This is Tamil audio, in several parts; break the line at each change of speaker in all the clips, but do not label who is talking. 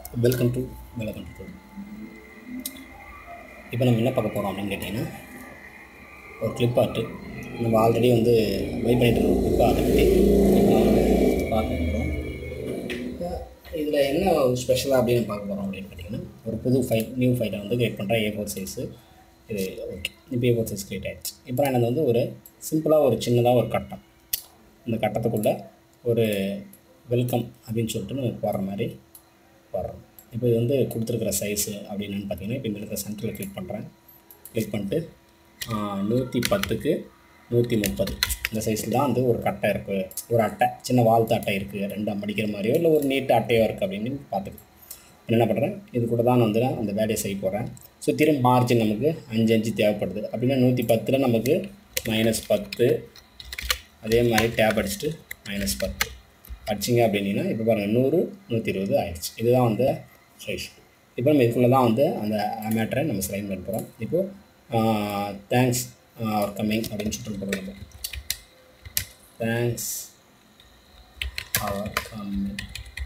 வெல்கம் டு வெல்கம் டு இப்போ நம்ம என்ன பார்க்க போகிறோம் அப்படின்னு கேட்டிங்கன்னா ஒரு கிளிப் ஆர்ட்டு நம்ம ஆல்ரெடி வந்து வெயிட் பண்ணிட்டு இருக்க கிளிப் ஆர்ட்டை பற்றி இப்போ நம்ம பார்க்க போகிறோம் இதில் என்ன ஸ்பெஷலாக அப்படின்னு பார்க்க போகிறோம் அப்படின்னு கேட்டிங்கன்னா ஒரு புது ஃபைல் நியூ ஃபைலை வந்து கிரியேட் பண்ணுற ஏ ஃபோர் சைஸு இது ஓகே இப்போ ஏ ஃபோர் சைஸ் கிரியேட் ஆகிடுச்சு இப்போ நான் என்னது வந்து ஒரு சிம்பிளாக ஒரு சின்னதாக ஒரு கட்டம் இந்த கட்டத்துக்குள்ளே ஒரு வெல்கம் அப்படின்னு சொல்லிட்டு நம்ம போடுற மாதிரி போடுறோம் இப்போ இது வந்து கொடுத்துருக்குற சைஸு அப்படின்னு பார்த்தீங்கன்னா இப்போ இந்த இடத்துல சென்டரில் கிளிக் பண்ணுறேன் கிளிக் பண்ணிட்டு நூற்றி பத்துக்கு நூற்றி முப்பது இந்த சைஸில் தான் வந்து ஒரு கட்டை இருக்குது ஒரு அட்டை சின்ன வாழ்த்து அட்டை இருக்குது ரெண்டாம் மடிக்கிற மாதிரியோ இல்லை ஒரு நீட்டு அட்டையோ இருக்குது அப்படின்னு பார்த்துக்கலாம் என்ன பண்ணுறேன் இது கூட தான் வந்து நான் அந்த வேலையை செய்ய போகிறேன் சுற்றிலும் மார்ஜின் நமக்கு அஞ்சு அஞ்சு தேவைப்படுது அப்படின்னா நூற்றி பத்தில் நமக்கு மைனஸ் பத்து அதே மாதிரி டேப் அடிச்சுட்டு மைனஸ் பத்து அடிச்சிங்க அப்படின்னா இப்போ பாருங்கள் நூறு நூற்றி இருபது ஆயிடுச்சு இதுதான் வந்து சைஸ் இப்போ நம்ம இதுக்குள்ளே தான் வந்து அந்த மேட்டரை நம்ம செலக்ட் பண்ண போகிறோம் இப்போது தேங்க்ஸ் ஆர் கம்மிங் அப்படின்னு சொல்லிட்டு போடுறோம் தேங்க்ஸ் ஆர் கம்மிங்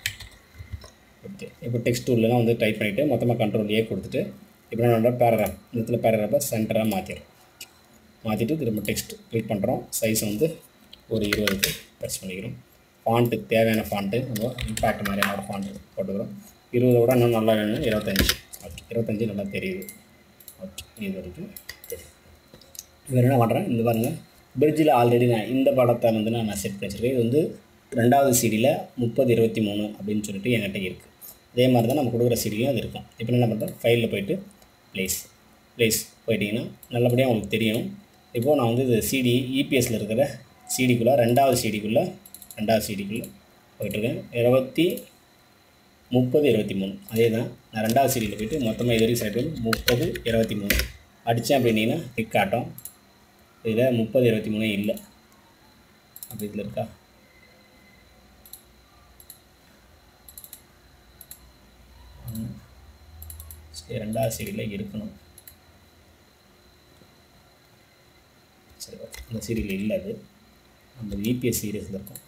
ஓகே இப்போ டெக்ஸ்ட் டூல்லாம் வந்து டைப் பண்ணிவிட்டு மொத்தமாக கண்ட்ரோல் ஏ கொடுத்துட்டு இப்போ என்னோட பேராகிராஃப் இந்த இடத்துல பேராகிராஃபை சென்டராக மாற்றிடும் மாற்றிட்டு திரும்ப டெக்ஸ்ட் கிளிக் பண்ணுறோம் சைஸ் வந்து ஒரு இருபதுக்கு ப்ரெஸ் பண்ணிக்கிறோம் ஃபாண்ட்டுக்கு தேவையான ஃபாண்ட்டு நம்ம இம்பேக்ட் மாதிரியான ஒரு ஃபாண்ட்டு போட்டுக்கிறோம் இருபதை விட இன்னும் நல்லா வேணும் இருபத்தஞ்சி ஓகே இருபத்தஞ்சி நல்லா தெரியுது ஓகே இது வரைக்கும் தெரியுது இவர் என்ன பண்ணுறேன் இந்த பாருங்கள் பிரிட்ஜில் ஆல்ரெடி நான் இந்த படத்தை வந்து நான் செட் பண்ணி வச்சுருக்கேன் இது வந்து ரெண்டாவது சீடியில் முப்பது இருபத்தி மூணு அப்படின்னு சொல்லிட்டு என்கிட்ட இருக்குது அதே மாதிரி தான் நம்ம கொடுக்குற சீடிலையும் அது இருக்கும் இப்போ என்ன பண்ணுறேன் ஃபைலில் போயிட்டு ப்ளேஸ் ப்ளேஸ் போயிட்டிங்கன்னா நல்லபடியாக உங்களுக்கு தெரியும் இப்போது நான் வந்து இது சிடி இபிஎஸ்சில் இருக்கிற சிடிக்குள்ளே ரெண்டாவது சிடிக்குள்ளே ரெண்டாவது சிடிக்குள்ளே போயிட்டுருக்கேன் இருபத்தி முப்பது இருபத்தி மூணு அதே தான் நான் ரெண்டாவது சீடியில் போயிட்டு மொத்தமாக இது வரைக்கும் செலக்ட் பண்ணி முப்பது இருபத்தி மூணு அடித்தேன் அப்படின்னீங்கன்னா கிக் காட்டும் இதில் முப்பது இருபத்தி மூணே இல்லை அப்படி இதில் இருக்கா சரி ரெண்டாவது சீடியில் இருக்கணும் சரி ஓகே இந்த சீரியல் இல்லை அது நம்ம இபிஎஸ் சீரியஸில் இருக்கும்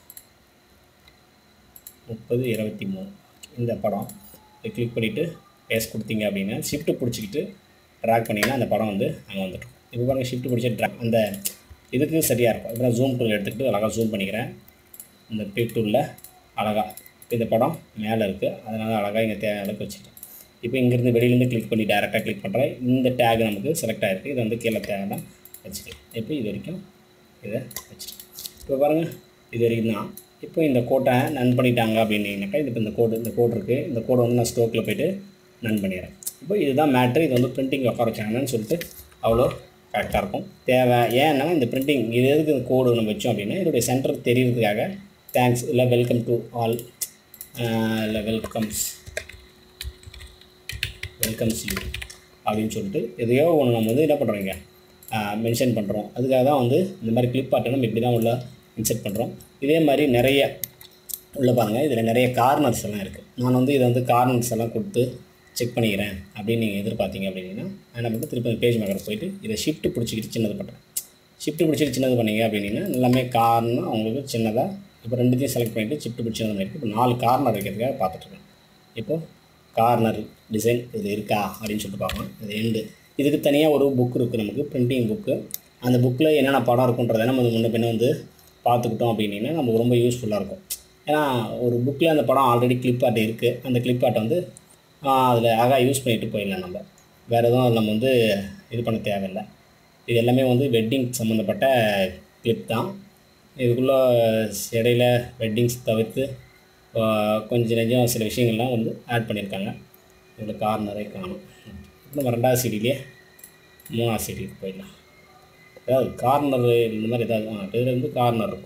முப்பது இருபத்தி மூணு இந்த படம் இதை கிளிக் பண்ணிவிட்டு பேஸ் கொடுத்தீங்க அப்படின்னா ஷிஃப்ட்டு பிடிச்சிக்கிட்டு ட்ராக் பண்ணிங்கன்னா அந்த படம் வந்து அங்கே வந்துடும் இப்போ பாருங்கள் ஷிஃப்ட் பிடிச்சி ட்ராக் அந்த இதுக்கு சரியாக இருக்கும் இப்போ நான் ஜூம் டூல் எடுத்துக்கிட்டு அழகாக ஜூம் பண்ணிக்கிறேன் இந்த பிக் டூலில் அழகாக இந்த படம் மேலே இருக்குது அதனால் அழகாக இங்கே தேவையான அளவுக்கு வச்சுருக்கேன் இப்போ இங்கேருந்து வெளியிலேருந்து கிளிக் பண்ணி டேரெக்டாக கிளிக் பண்ணுறேன் இந்த டேக் நமக்கு செலக்ட் ஆகிருக்கு இது வந்து கீழே தேவைன்னா வச்சுட்டு இப்போ இது வரைக்கும் இதை வச்சுட்டு இப்போ பாருங்கள் இது வரைக்கும் தான் இப்போ இந்த கோட்டை நன் பண்ணிட்டாங்க அப்படின்னீங்கன்னாக்கா இது இப்போ இந்த கோடு இந்த கோடு இருக்குது இந்த கோடை வந்து நான் ஸ்டோக்கில் போய்ட்டு நன் பண்ணிடுறேன் இப்போ இதுதான் மேட்ரு இது வந்து பிரிண்டிங் உட்கார வச்சாங்கன்னு சொல்லிட்டு அவ்வளோ கரெக்டாக இருக்கும் தேவை ஏன்னா இந்த பிரிண்டிங் இது எதுக்கு இந்த கோடு நம்ம வச்சோம் அப்படின்னா இதோடைய சென்டர் தெரியறதுக்காக தேங்க்ஸ் இல்லை வெல்கம் டு ஆல் இல்லை வெல்கம்ஸ் வெல்கம்ஸ் யூ அப்படின்னு சொல்லிட்டு எதையோ ஒன்று நம்ம வந்து என்ன பண்ணுறோங்க மென்ஷன் பண்ணுறோம் அதுக்காக தான் வந்து இந்த மாதிரி கிளிப் ஆட்டை நம்ம இப்படி தான் உள்ள இன்செர்ட் பண்ணுறோம் இதே மாதிரி நிறைய உள்ள பாருங்கள் இதில் நிறைய கார்னர்ஸ் எல்லாம் இருக்குது நான் வந்து இதை வந்து கார்னர்ஸ் எல்லாம் கொடுத்து செக் பண்ணிக்கிறேன் அப்படின்னு நீங்கள் எதிர்பார்த்தீங்க அப்படின்னா நான் என்ன பண்ணுறேன் திருப்பி பேஜ் மேக்கர் போயிட்டு இதை ஷிஃப்ட் பிடிச்சிக்கிட்டு சின்னது பண்ணுறேன் ஷிஃப்ட் பிடிச்சிட்டு சின்னது பண்ணீங்க அப்படின்னா எல்லாமே கார்னர் உங்களுக்கு சின்னதாக இப்போ ரெண்டுத்தையும் செலக்ட் பண்ணிவிட்டு ஷிஃப்ட் பிடிச்சி சின்னது பண்ணிட்டு இப்போ நாலு கார்னர் வைக்கிறதுக்காக பார்த்துட்ருக்கேன் இப்போது கார்னர் டிசைன் இது இருக்கா அப்படின்னு சொல்லிட்டு பார்க்கலாம் இது எண்டு இதுக்கு தனியாக ஒரு புக் இருக்குது நமக்கு பிரிண்டிங் புக்கு அந்த புக்கில் என்னென்ன படம் இருக்குன்றதை நம்ம முன்ன பின்ன வந்து பார்த்துக்கிட்டோம் அப்படின்னா நமக்கு ரொம்ப யூஸ்ஃபுல்லாக இருக்கும் ஏன்னா ஒரு புக்கில் அந்த படம் ஆல்ரெடி கிளிப் ஆர்ட் இருக்குது அந்த கிளிப் ஆர்ட்டை வந்து அதில் அழகாக யூஸ் பண்ணிட்டு போயிடலாம் நம்ம வேறு எதுவும் நம்ம வந்து இது பண்ண தேவையில்லை இது எல்லாமே வந்து வெட்டிங் சம்மந்தப்பட்ட கிளிப் தான் இதுக்குள்ளே இடையில வெட்டிங்ஸ் தவிர்த்து கொஞ்சம் நெஞ்சம் சில விஷயங்கள்லாம் வந்து ஆட் பண்ணியிருக்காங்க இதில் கார்னரே காணும் இப்போ நம்ம ரெண்டாவது சீடியிலே மூணாவது சீடிக்கு போயிடலாம் ஏதாவது கார்னர் இந்த மாதிரி ஏதாவது ஆ இதில் வந்து கார்னர் இருக்கும்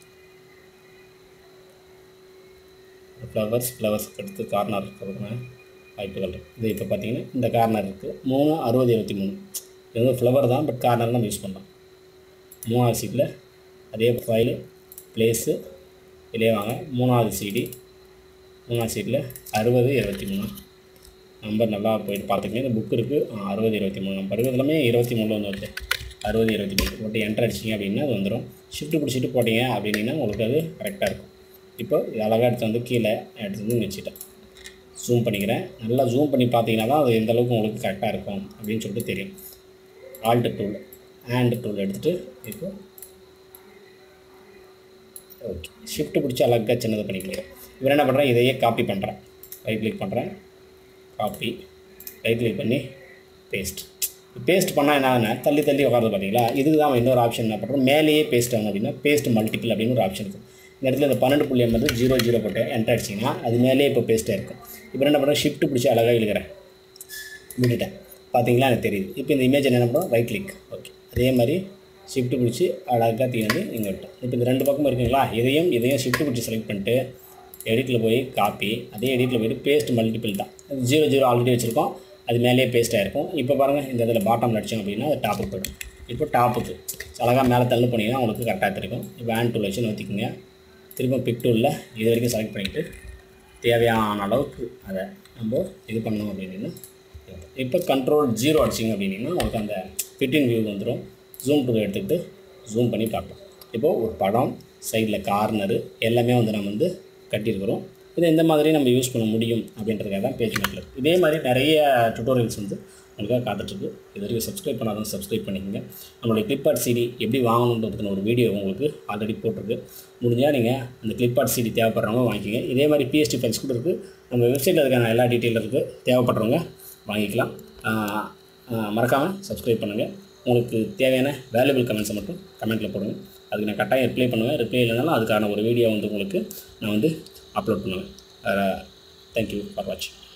ஃப்ளவர்ஸ் ஃப்ளவர்ஸ்க்கு அடுத்து கார்னர் இருக்கிறதுனா வாய்ப்புகள் இருக்குது இது இப்போ பார்த்தீங்கன்னா இந்த கார்னர் இருக்குது மூணு அறுபது இருபத்தி மூணு இது வந்து ஃப்ளவர் தான் பட் கார்னர் நம்ம யூஸ் பண்ணலாம் மூணாவது சீட்டில் அதே ஃபைலு ப்ளேஸு வெளியே வாங்க மூணாவது சீடி மூணாவது சீட்டில் அறுபது இருபத்தி மூணு நம்பர் நல்லா போயிட்டு பார்த்துக்கங்க இந்த புக் இருக்குது அறுபது இருபத்தி மூணு நம்பர் இது எல்லாமே இருபத்தி மூணில் வந்து வருது அறுபது இருபத்தி மூணு போட்டு என்ட்ரு அடிச்சிங்க அப்படின்னா அது வந்துடும் ஷிஃப்ட் பிடிச்சிட்டு போட்டிங்க அப்படின்னா உங்களுக்கு அது கரெக்டாக இருக்கும் இப்போ இது அழகாக எடுத்து வந்து கீழே எடுத்து வந்து வச்சுட்டேன் ஜூம் பண்ணிக்கிறேன் நல்லா ஜூம் பண்ணி பார்த்தீங்கன்னா தான் அது எந்த அளவுக்கு உங்களுக்கு கரெக்டாக இருக்கும் அப்படின்னு சொல்லிட்டு தெரியும் ஆல்ட் டூல் ஹேண்ட் டூல் எடுத்துகிட்டு இப்போ ஓகே ஷிஃப்ட் பிடிச்சி அழகாக சின்னது பண்ணிக்கலாம் இவர் என்ன பண்ணுறேன் இதையே காப்பி பண்ணுறேன் ரைட் கிளிக் பண்ணுறேன் காப்பி ரைட் கிளிக் பண்ணி பேஸ்ட் பேஸ்ட் பண்ணால் என்ன தள்ளி தள்ளி உட்காருது பார்த்தீங்களா இதுக்கு தான் இன்னொரு ஆப்ஷன் என்ன பண்ணுறோம் மேலேயே பேஸ்ட் ஆகணும் அப்படின்னா பேஸ்ட் மல்டிபிள் அப்படின்னு ஒரு ஆப்ஷன் இருக்கும் இந்த இடத்துல இந்த பன்னெண்டு புள்ளி ஐம்பது ஜீரோ ஜீரோ போட்டு என்டர் அடிச்சிங்கன்னா அது மேலேயே இப்போ பேஸ்ட்டாக இருக்கும் இப்போ என்ன பண்ணுறேன் ஷிஃப்ட் பிடிச்சி அழகாக இழுக்கிறேன் விட்டுட்டேன் பார்த்தீங்களா எனக்கு தெரியுது இப்போ இந்த இமேஜ் என்ன பண்ணுறோம் ரைட் கிளிக் ஓகே அதே மாதிரி ஷிஃப்ட் பிடிச்சி அழகாக தீர்ந்து இங்கே விட்டோம் இப்போ இந்த ரெண்டு பக்கமும் இருக்குங்களா இதையும் இதையும் ஷிஃப்ட் பிடிச்சி செலக்ட் பண்ணிட்டு எடிட்டில் போய் காப்பி அதே எடிட்டில் போயிட்டு பேஸ்ட் மல்டிபிள் தான் ஜீரோ ஜீரோ ஆல்ரெடி வச்சுருக்கோம் அது மேலேயே பேஸ்ட்டாக இருக்கும் இப்போ பாருங்கள் இந்த இதில் பாட்டம் அடிச்சோம் அப்படின்னா அது டாப்புக்கு போய்டும் இப்போ டாப்புக்கு அழகாக மேலே தள்ளு பண்ணிங்கன்னா உங்களுக்கு கரெக்டாக தெரியும் இப்போ ஹேண்ட் டூல் வச்சு நோத்திக்கோங்க திரும்ப பிக் டூலில் இது வரைக்கும் செலக்ட் பண்ணிவிட்டு தேவையான அளவுக்கு அதை நம்ம இது பண்ணோம் அப்படின்னு இப்போ கண்ட்ரோல் ஜீரோ அடிச்சிங்க அப்படின்னா உங்களுக்கு அந்த ஃபிட்டிங் வியூ வந்துடும் ஜூம் டூல் எடுத்துக்கிட்டு ஜூம் பண்ணி பார்க்கலாம் இப்போது ஒரு படம் சைடில் கார்னரு எல்லாமே வந்து நம்ம வந்து கட்டியிருக்கிறோம் இதை எந்த மாதிரி நம்ம யூஸ் பண்ண முடியும் அப்படின்றதுக்காக தான் பேஜ் மேட்டில் இதே மாதிரி நிறைய டுட்டோரியல்ஸ் வந்து உங்களுக்காக காத்துட்ருக்கு இது வரைக்கும் சப்ஸ்கிரைப் பண்ணாதான் சப்ஸ்கிரைப் பண்ணிக்கோங்க நம்மளுடைய கிளிப்ஆர்ட் சிடி எப்படி வாங்கணுன்றதுக்கான ஒரு வீடியோ உங்களுக்கு ஆல்ரெடி போட்டிருக்கு முடிஞ்சால் நீங்கள் அந்த கிளிப்ஆர்ட் சிடி தேவைப்படுறவங்க வாங்கிக்கோங்க இதே மாதிரி பிஎஸ்டி ஃபைல்ஸ் கூட இருக்குது நம்ம வெப்சைட்டில் இருக்கான எல்லா டீட்டெயிலும் இருக்குது தேவைப்படுறவங்க வாங்கிக்கலாம் மறக்காமல் சப்ஸ்கிரைப் பண்ணுங்கள் உங்களுக்கு தேவையான வேல்யூபிள் கமெண்ட்ஸை மட்டும் கமெண்ட்டில் போடுங்க அதுக்கு நான் கட்டாயம் ரிப்ளை பண்ணுவேன் ரிப்ளை இல்லைனாலும் அதுக்கான ஒரு வீடியோ வந்து உங்களுக்கு நான் வந்து அப்லோட் பண்ணுவேன் தேங்க்யூ ஃபார் வாட்சிங்